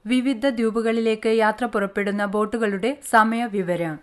വിവിധ ദ്വീപുകളിലേക്ക് യാത്ര പുറപ്പെടുന്ന ബോട്ടുകളുടെ സമയവിവരം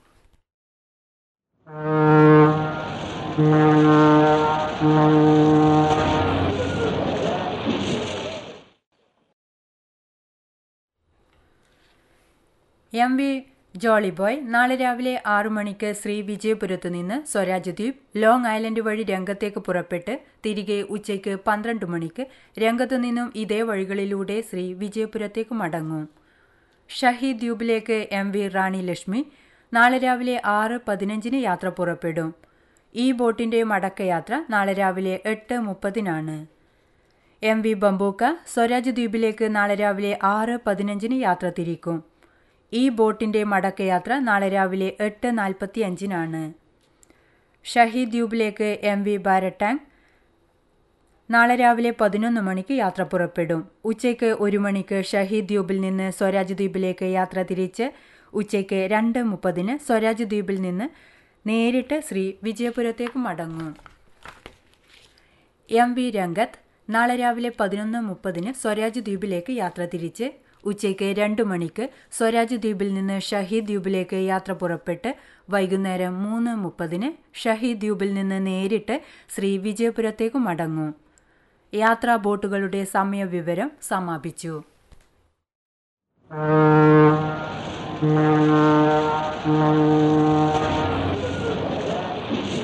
എം വി ജോളി ബോയ് നാളെ രാവിലെ ആറു മണിക്ക് ശ്രീ വിജയപുരത്തു നിന്ന് സ്വരാജ് ദ്വീപ് ലോങ് ഐലൻഡ് വഴി രംഗത്തേക്ക് പുറപ്പെട്ട് തിരികെ ഉച്ചയ്ക്ക് പന്ത്രണ്ട് മണിക്ക് രംഗത്തു നിന്നും ഇതേ വഴികളിലൂടെ ശ്രീ വിജയപുരത്തേക്ക് മടങ്ങും ഷഹീദ് ദ്വീപിലേക്ക് എം വി റാണി ലക്ഷ്മി നാളെ രാവിലെ ആറ് പതിനഞ്ചിന് യാത്ര പുറപ്പെടും ഈ ബോട്ടിന്റെ മടക്കയാത്ര നാളെ രാവിലെ എട്ട് മുപ്പതിനാണ് എം വി ബംബൂക്ക സ്വരാജ് ദ്വീപിലേക്ക് നാളെ രാവിലെ ആറ് പതിനഞ്ചിന് യാത്ര തിരിക്കും ഈ ബോട്ടിന്റെ മടക്കയാത്ര നാളെ രാവിലെ എട്ട് നാൽപ്പത്തി അഞ്ചിനാണ് ഷഹീദ് ദ്വീപിലേക്ക് എം വി ബാരട്ടാങ് നാളെ രാവിലെ പതിനൊന്ന് മണിക്ക് യാത്ര പുറപ്പെടും ഉച്ചയ്ക്ക് ഒരു മണിക്ക് ഷഹീദ് ദ്വീപിൽ നിന്ന് സ്വരാജ് ദ്വീപിലേക്ക് യാത്ര തിരിച്ച് ഉച്ചയ്ക്ക് രണ്ട് മുപ്പതിന് സ്വരാജ് ദ്വീപിൽ നിന്ന് നേരിട്ട് ശ്രീ വിജയപുരത്തേക്ക് മടങ്ങും എം വി രംഗത്ത് നാളെ രാവിലെ പതിനൊന്ന് മുപ്പതിന് സ്വരാജ് ദ്വീപിലേക്ക് യാത്ര തിരിച്ച് ഉച്ചയ്ക്ക് രണ്ടു മണിക്ക് സ്വരാജ് ദ്വീപിൽ നിന്ന് ഷഹീദ് ദ്വീപിലേക്ക് യാത്ര പുറപ്പെട്ട് വൈകുന്നേരം മൂന്ന് മുപ്പതിന് ഷഹീദ് ദ്വീപിൽ നിന്ന് നേരിട്ട് ശ്രീ വിജയപുരത്തേക്ക് മടങ്ങും യാത്രാ ബോട്ടുകളുടെ സമയവിവരം സമാപിച്ചു Thank you.